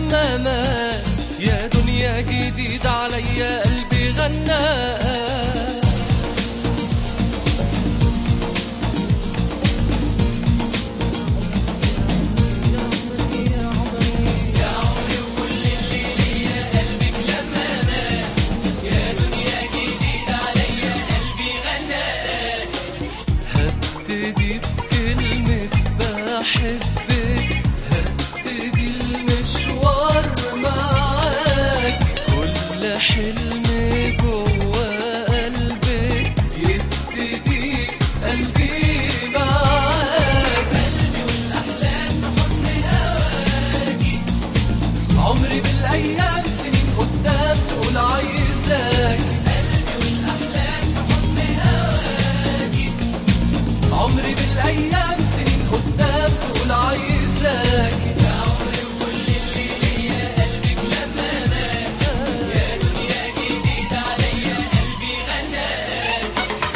لما مات يا دنيا جديد عليا قلبي غنى هبتدي بكلمة بحبك هبتدي المشوار معاك كل حلم جوا قلبك يبتدي قلبي معاك قلبي والأحلام بحضن هواكي عمري بالأيام سنين قدام تقول عايزاك عمري بالايام سنين قدام تقول عايزاك يا عمري وكل اللي ليا قلبك لما مات يا دنيا جديد عليا قلبي غناك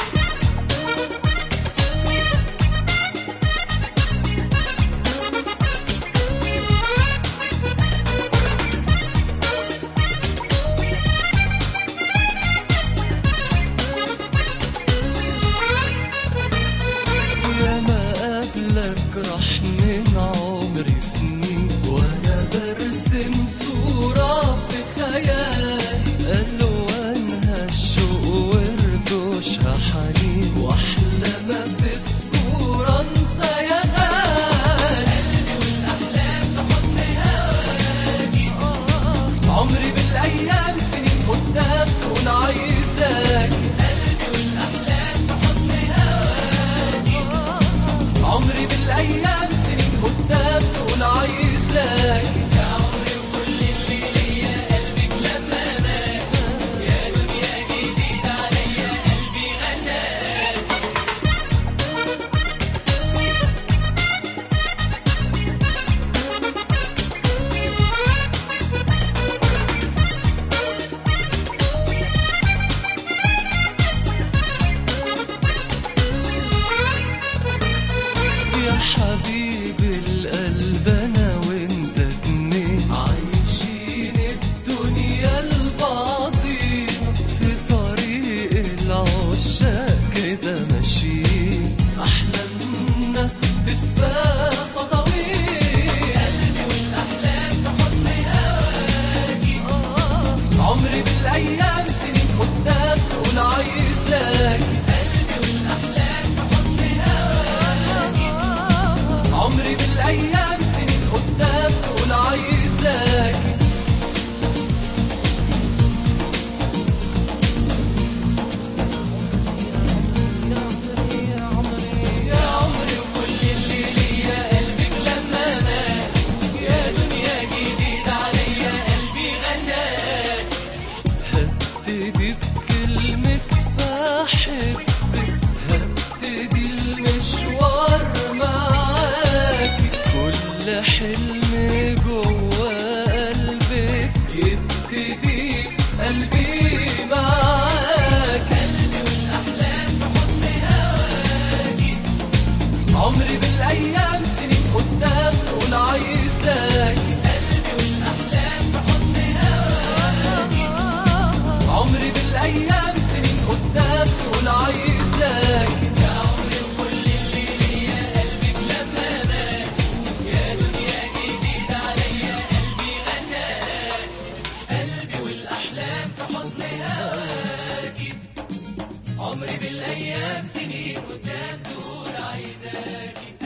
يا ما قبلك راح من عمري سنين وانا برسم صورة في خيالي الوانها الشوق وردوشها حنين واحلى ما في الصورة انت يا غالي قلبي والاحلام تحط هواكي عمري بالايام سنين قدام تقول عايزاك عمري بالايام سنين قدام تقول عايزاك يا عمري وكل اللي ليا قلبك لما مات يا دنيا جديد عليا قلبي غناك يا حبيب القلب انا وانت اتنين عايشين الدنيا لبعضينا في طريق العشاق كده ماشيين احلامنا تسبق خطويل قلبي والاحلام تحط هواكي عمري بالايام سنين قدام تقول عايزاك عمري بالايام سنين قدام تقول عايزاك يا عمري وكل اللي ليا قلبك لما مات يا دنيا جديد عليا قلبي غناك هبتدي بكلمة بحبك هبتدي المشوار معاك كل حلم جوا قلبك يبتدي قلبي معاك قلبي والأحلام بحضن هواكي عمري بالايام سنين قدام تقول عايزاك قلبي والاحلام بحضن هواكي عمري بالايام سنين قدام تقول عايزاك يا عمري وكل اللي ليا قلبك لما مات يا دنيا جديد عليا قلبي غناك قلبي والاحلام في حضن هواكي عمري بالايام سنين قدام تقول عايزاكي